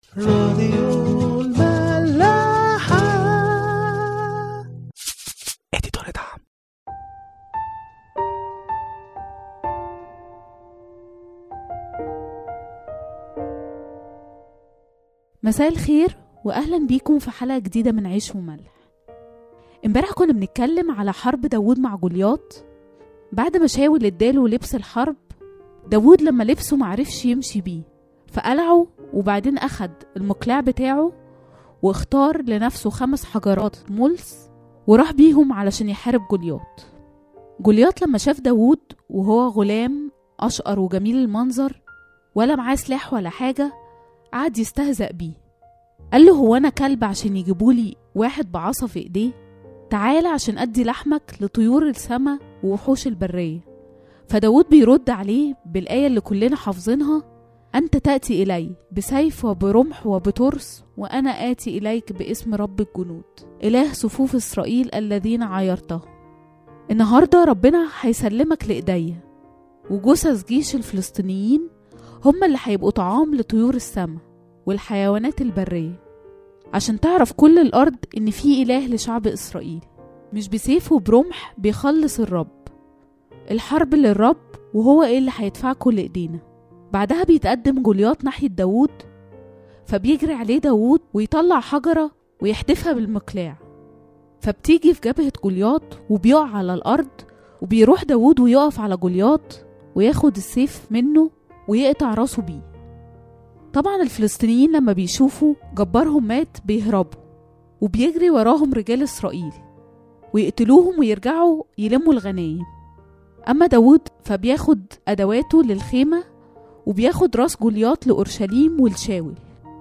راديو الملاحة اديتور دعم مساء الخير واهلا بيكم في حلقه جديده من عيش وملح امبارح كنا بنتكلم على حرب داوود مع جولياط بعد ما شاول اداله لبس الحرب داوود لما لبسه معرفش يمشي بيه فقلعه وبعدين اخد المقلاع بتاعه واختار لنفسه خمس حجرات ملس وراح بيهم علشان يحارب جولياط جولياط لما شاف داوود وهو غلام أشقر وجميل المنظر ولا معاه سلاح ولا حاجة قعد يستهزأ بيه قال له هو أنا كلب عشان يجيبولي واحد بعصا في إيديه تعالى عشان أدي لحمك لطيور السما ووحوش البرية فداود بيرد عليه بالآية اللي كلنا حافظينها أنت تأتي إلي بسيف وبرمح وبترس وأنا آتي إليك باسم رب الجنود إله صفوف إسرائيل الذين عايرته النهاردة ربنا هيسلمك لإيديا وجثث جيش الفلسطينيين هم اللي هيبقوا طعام لطيور السماء والحيوانات البرية عشان تعرف كل الأرض إن في إله لشعب إسرائيل مش بسيف وبرمح بيخلص الرب الحرب للرب وهو إيه اللي هيدفعكوا لإيدينا بعدها بيتقدم جولياط ناحية داوود فبيجري عليه داوود ويطلع حجرة ويحدفها بالمقلاع فبتيجي في جبهة جولياط وبيقع على الأرض وبيروح داوود ويقف على جولياط وياخد السيف منه ويقطع راسه بيه طبعا الفلسطينيين لما بيشوفوا جبارهم مات بيهربوا وبيجري وراهم رجال إسرائيل ويقتلوهم ويرجعوا يلموا الغنايم أما داود فبياخد أدواته للخيمة وبياخد راس جولياط لأورشليم والشاول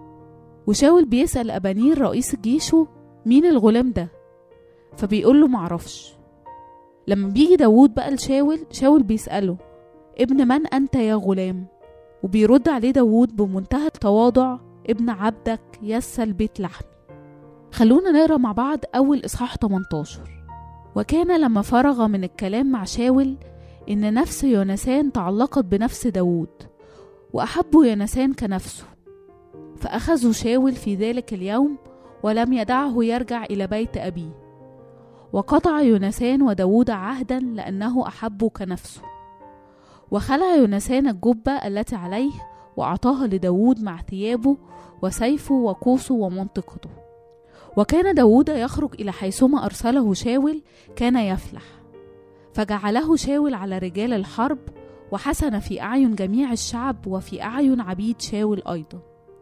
وشاول بيسأل أبانير رئيس جيشه مين الغلام ده فبيقول له معرفش لما بيجي داود بقى لشاول شاول بيسأله ابن من أنت يا غلام وبيرد عليه داود بمنتهى التواضع ابن عبدك يسى البيت لحمي خلونا نقرا مع بعض أول إصحاح 18 وكان لما فرغ من الكلام مع شاول إن نفس يونسان تعلقت بنفس داود وأحب يونسان كنفسه فأخذوا شاول في ذلك اليوم ولم يدعه يرجع إلى بيت أبيه وقطع يونسان وداود عهدا لأنه أحبه كنفسه وخلع يونسان الجبة التي عليه وأعطاها لداود مع ثيابه وسيفه وقوسه ومنطقته وكان داود يخرج إلى حيثما أرسله شاول كان يفلح فجعله شاول على رجال الحرب وحسن في أعين جميع الشعب وفي أعين عبيد شاول أيضا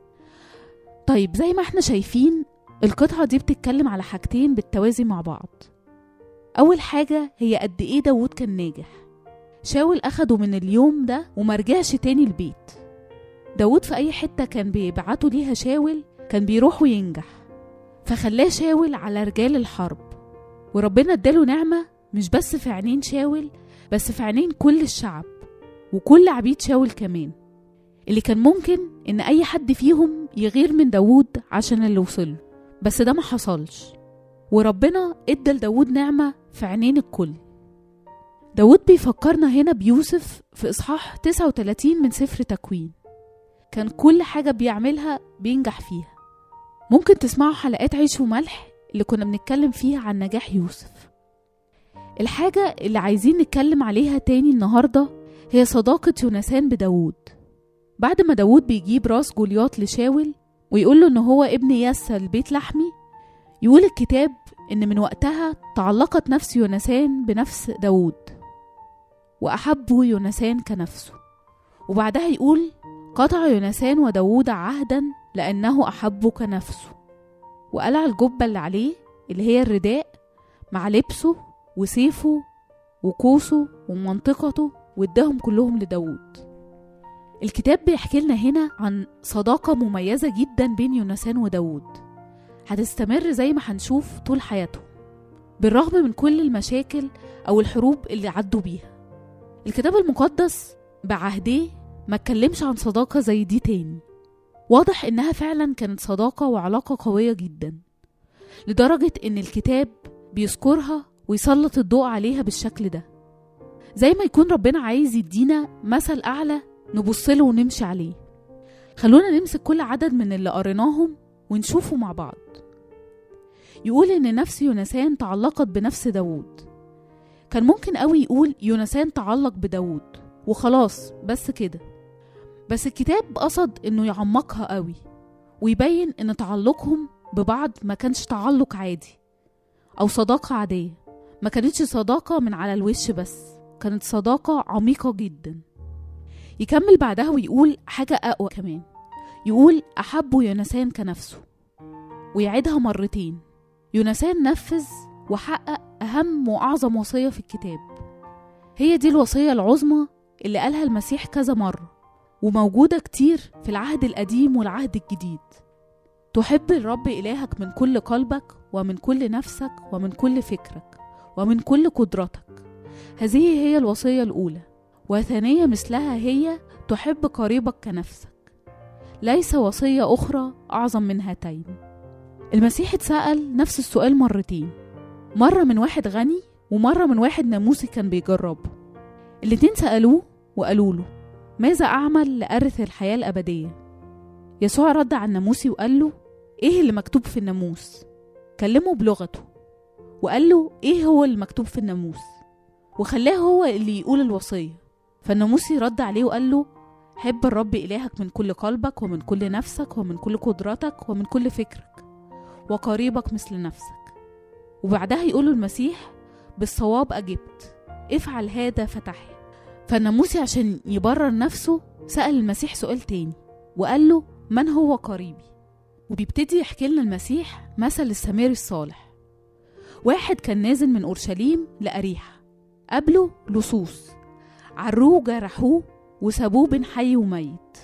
طيب زي ما احنا شايفين القطعة دي بتتكلم على حاجتين بالتوازي مع بعض أول حاجة هي قد إيه داود كان ناجح شاول أخده من اليوم ده ومرجعش تاني البيت داود في أي حتة كان بيبعته ليها شاول كان بيروح وينجح فخلاه شاول على رجال الحرب وربنا اداله نعمة مش بس في عينين شاول بس في عينين كل الشعب وكل عبيد شاول كمان اللي كان ممكن ان اي حد فيهم يغير من داود عشان اللي وصله بس ده ما حصلش وربنا ادى لداود نعمة في عينين الكل داود بيفكرنا هنا بيوسف في إصحاح 39 من سفر تكوين كان كل حاجة بيعملها بينجح فيها ممكن تسمعوا حلقات عيش وملح اللي كنا بنتكلم فيها عن نجاح يوسف الحاجة اللي عايزين نتكلم عليها تاني النهاردة هي صداقة يونسان بداود بعد ما داود بيجيب راس جولياط لشاول ويقول له ان هو ابن يسى البيت لحمي يقول الكتاب ان من وقتها تعلقت نفس يونسان بنفس داود وأحبه يونسان كنفسه وبعدها يقول قطع يونسان وداود عهدا لأنه أحبه كنفسه وقلع الجبة اللي عليه اللي هي الرداء مع لبسه وسيفه وقوسه ومنطقته واداهم كلهم لداود الكتاب بيحكي لنا هنا عن صداقة مميزة جدا بين يونسان وداود هتستمر زي ما هنشوف طول حياتهم بالرغم من كل المشاكل أو الحروب اللي عدوا بيها الكتاب المقدس بعهديه ما اتكلمش عن صداقة زي دي تاني واضح إنها فعلا كانت صداقة وعلاقة قوية جدا لدرجة إن الكتاب بيذكرها ويسلط الضوء عليها بالشكل ده زي ما يكون ربنا عايز يدينا مثل أعلى نبص له ونمشي عليه خلونا نمسك كل عدد من اللي قريناهم ونشوفه مع بعض يقول إن نفس يونسان تعلقت بنفس داوود كان ممكن قوي يقول يونسان تعلق بداوود وخلاص بس كده بس الكتاب قصد إنه يعمقها قوي ويبين إن تعلقهم ببعض ما كانش تعلق عادي أو صداقة عادية ما كانتش صداقة من على الوش بس كانت صداقة عميقة جدا يكمل بعدها ويقول حاجة أقوى كمان يقول أحب يونسان كنفسه ويعيدها مرتين يونسان نفذ وحقق أهم وأعظم وصية في الكتاب هي دي الوصية العظمى اللي قالها المسيح كذا مرة وموجودة كتير في العهد القديم والعهد الجديد تحب الرب إلهك من كل قلبك ومن كل نفسك ومن كل فكرك ومن كل قدرتك هذه هي الوصية الأولى وثانية مثلها هي تحب قريبك كنفسك ليس وصية أخرى أعظم من هاتين المسيح اتسأل نفس السؤال مرتين مرة من واحد غني ومرة من واحد ناموسي كان بيجربه الاتنين سألوه وقالوا له ماذا أعمل لأرث الحياة الأبدية يسوع رد على الناموسي وقال له إيه اللي مكتوب في الناموس كلمه بلغته وقال له إيه هو اللي مكتوب في الناموس وخلاه هو اللي يقول الوصية فالناموسي رد عليه وقال له حب الرب إلهك من كل قلبك ومن كل نفسك ومن كل قدرتك ومن كل فكرك وقريبك مثل نفسك وبعدها يقول المسيح بالصواب أجبت افعل هذا فتحيا فالناموسي عشان يبرر نفسه سأل المسيح سؤال تاني وقال له من هو قريبي وبيبتدي يحكي لنا المسيح مثل السمير الصالح واحد كان نازل من أورشليم لأريحة قابله لصوص عروه جرحوه وسابوه بين حي وميت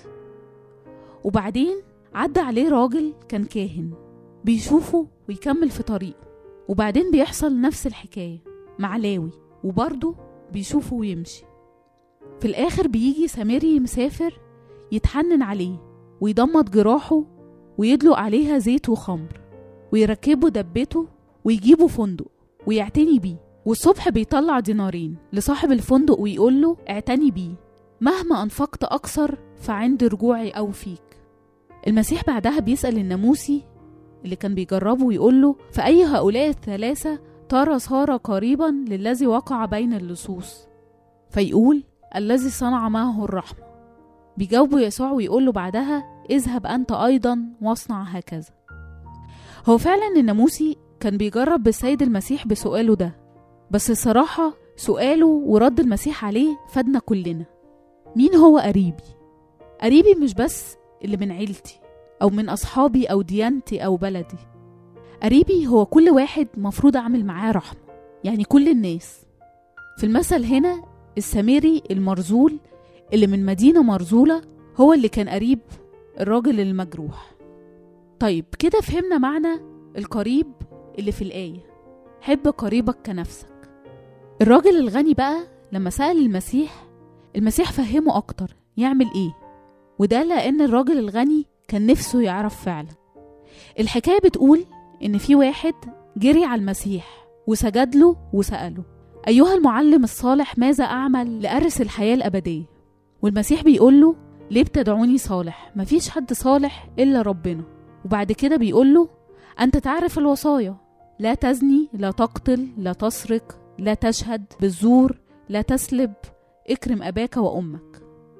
وبعدين عدى عليه راجل كان كاهن بيشوفه ويكمل في طريقه وبعدين بيحصل نفس الحكاية مع لاوي وبرضه بيشوفه ويمشي في الآخر بيجي سامري مسافر يتحنن عليه ويضمد جراحه ويدلق عليها زيت وخمر ويركبه دبته ويجيبه فندق ويعتني بيه والصبح بيطلع دينارين لصاحب الفندق ويقول له اعتني بيه مهما أنفقت أكثر فعند رجوعي أوفيك المسيح بعدها بيسأل الناموسي اللي كان بيجربه ويقول له فأي هؤلاء الثلاثة ترى صار قريبا للذي وقع بين اللصوص فيقول الذي صنع معه الرحمة بيجاوبه يسوع ويقول له بعدها اذهب أنت أيضا واصنع هكذا هو فعلا الناموسي كان بيجرب بالسيد المسيح بسؤاله ده بس الصراحة سؤاله ورد المسيح عليه فادنا كلنا مين هو قريبي؟ قريبي مش بس اللي من عيلتي أو من أصحابي أو ديانتي أو بلدي قريبي هو كل واحد مفروض أعمل معاه رحمة يعني كل الناس في المثل هنا السامري المرزول اللي من مدينة مرزولة هو اللي كان قريب الراجل المجروح طيب كده فهمنا معنى القريب اللي في الآية حب قريبك كنفسك الراجل الغني بقى لما سأل المسيح المسيح فهمه أكتر يعمل إيه وده لأن الراجل الغني كان نفسه يعرف فعلا الحكاية بتقول إن في واحد جري على المسيح وسجد له وسأله أيها المعلم الصالح ماذا أعمل لأرث الحياة الأبدية والمسيح بيقول له ليه بتدعوني صالح مفيش حد صالح إلا ربنا وبعد كده بيقول له أنت تعرف الوصايا لا تزني لا تقتل لا تسرق لا تشهد بالزور لا تسلب اكرم أباك وأمك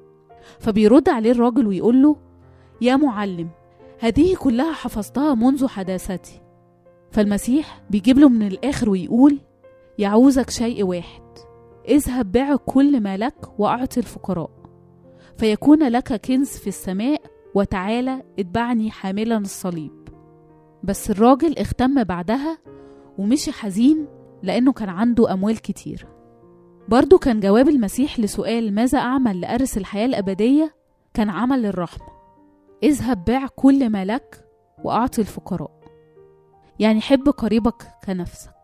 فبيرد عليه الراجل ويقول له يا معلم هذه كلها حفظتها منذ حداثتي فالمسيح بيجيب له من الآخر ويقول يعوزك شيء واحد اذهب بيع كل ما لك وأعطي الفقراء فيكون لك كنز في السماء وتعالى اتبعني حاملا الصليب بس الراجل اختم بعدها ومشي حزين لأنه كان عنده أموال كتير برضو كان جواب المسيح لسؤال ماذا أعمل لأرث الحياة الأبدية كان عمل الرحمة اذهب بيع كل ما لك وأعطي الفقراء يعني حب قريبك كنفسك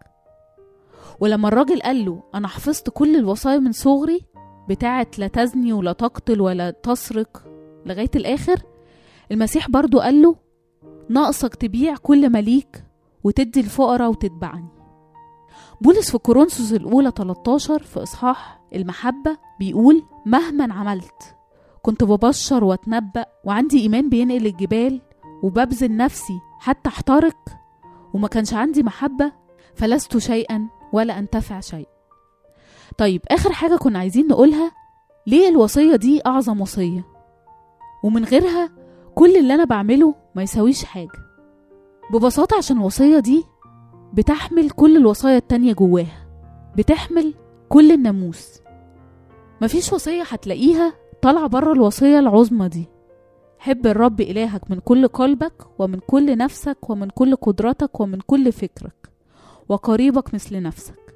ولما الراجل قال له أنا حفظت كل الوصايا من صغري بتاعة لا تزني ولا تقتل ولا تسرق لغاية الآخر المسيح برضو قال له ناقصك تبيع كل ما ليك وتدي الفقراء وتتبعني بولس في كورنثوس الأولى 13 في إصحاح المحبة بيقول مهما عملت كنت ببشر واتنبأ وعندي إيمان بينقل الجبال وببذل نفسي حتى احترق وما كانش عندي محبة فلست شيئا ولا أنتفع شيء طيب آخر حاجة كنا عايزين نقولها ليه الوصية دي أعظم وصية ومن غيرها كل اللي أنا بعمله ما يساويش حاجة ببساطة عشان الوصية دي بتحمل كل الوصايا التانية جواها بتحمل كل الناموس مفيش وصية هتلاقيها طالعة بره الوصية العظمى دي حب الرب إلهك من كل قلبك ومن كل نفسك ومن كل قدرتك ومن كل فكرك وقريبك مثل نفسك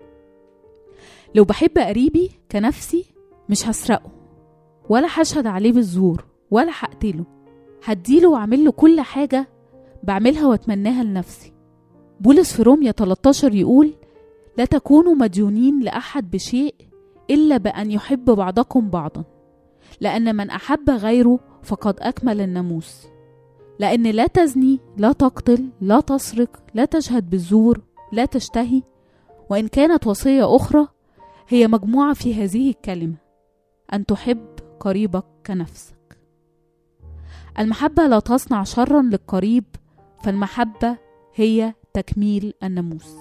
لو بحب قريبي كنفسي مش هسرقه ولا هشهد عليه بالزور ولا هقتله هديله واعمل له كل حاجة بعملها واتمناها لنفسي بولس في روميا 13 يقول لا تكونوا مديونين لأحد بشيء إلا بأن يحب بعضكم بعضا لأن من أحب غيره فقد أكمل الناموس لأن لا تزني لا تقتل لا تسرق لا تشهد بالزور لا تشتهي وإن كانت وصية أخرى هي مجموعة في هذه الكلمة أن تحب قريبك كنفسك المحبة لا تصنع شرا للقريب فالمحبة هي تكميل الناموس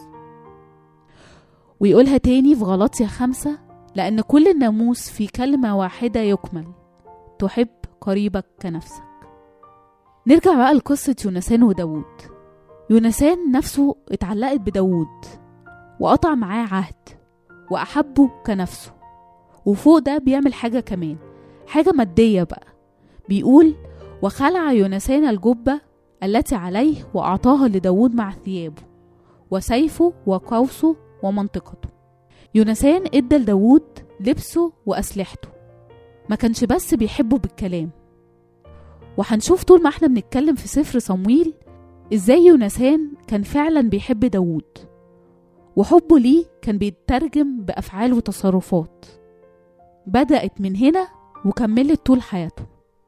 ويقولها تاني في غلطية خمسة لأن كل الناموس في كلمة واحدة يكمل تحب قريبك كنفسك نرجع بقى لقصة يونسان وداود يونسان نفسه اتعلقت بداود وقطع معاه عهد وأحبه كنفسه وفوق ده بيعمل حاجة كمان حاجة مادية بقى بيقول وخلع يونسان الجبة التي عليه وأعطاها لداود مع ثيابه وسيفه وقوسه ومنطقته يونسان ادى لداود لبسه وأسلحته ما كانش بس بيحبه بالكلام وهنشوف طول ما احنا بنتكلم في سفر صمويل ازاي يونسان كان فعلا بيحب داود وحبه ليه كان بيترجم بأفعال وتصرفات بدأت من هنا وكملت طول حياته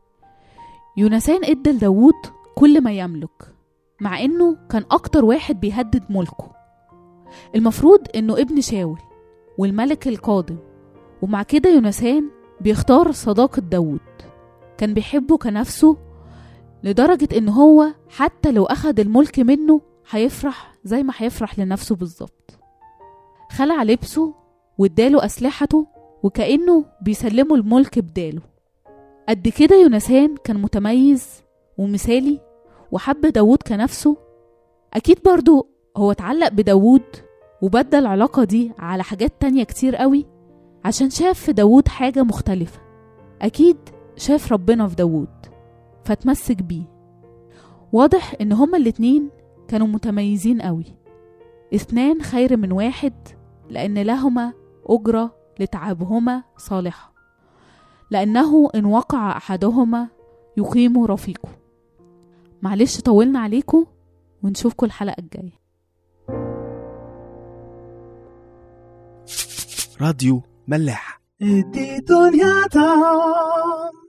يونسان ادى لداود كل ما يملك مع انه كان اكتر واحد بيهدد ملكه المفروض انه ابن شاول والملك القادم ومع كده يونسان بيختار صداقة داود كان بيحبه كنفسه لدرجة ان هو حتى لو اخد الملك منه هيفرح زي ما هيفرح لنفسه بالظبط خلع لبسه واداله اسلحته وكأنه بيسلمه الملك بداله قد كده يونسان كان متميز ومثالي وحب داود كنفسه أكيد برضو هو اتعلق بداود وبدل العلاقة دي على حاجات تانية كتير قوي عشان شاف في داود حاجة مختلفة أكيد شاف ربنا في داود فاتمسك بيه واضح إن هما الاتنين كانوا متميزين قوي اثنان خير من واحد لأن لهما أجرة لتعبهما صالحة لأنه إن وقع أحدهما يقيم رفيقه معلش طولنا عليكم ونشوفكم الحلقة الجاية راديو ملاح دي دنيا تعم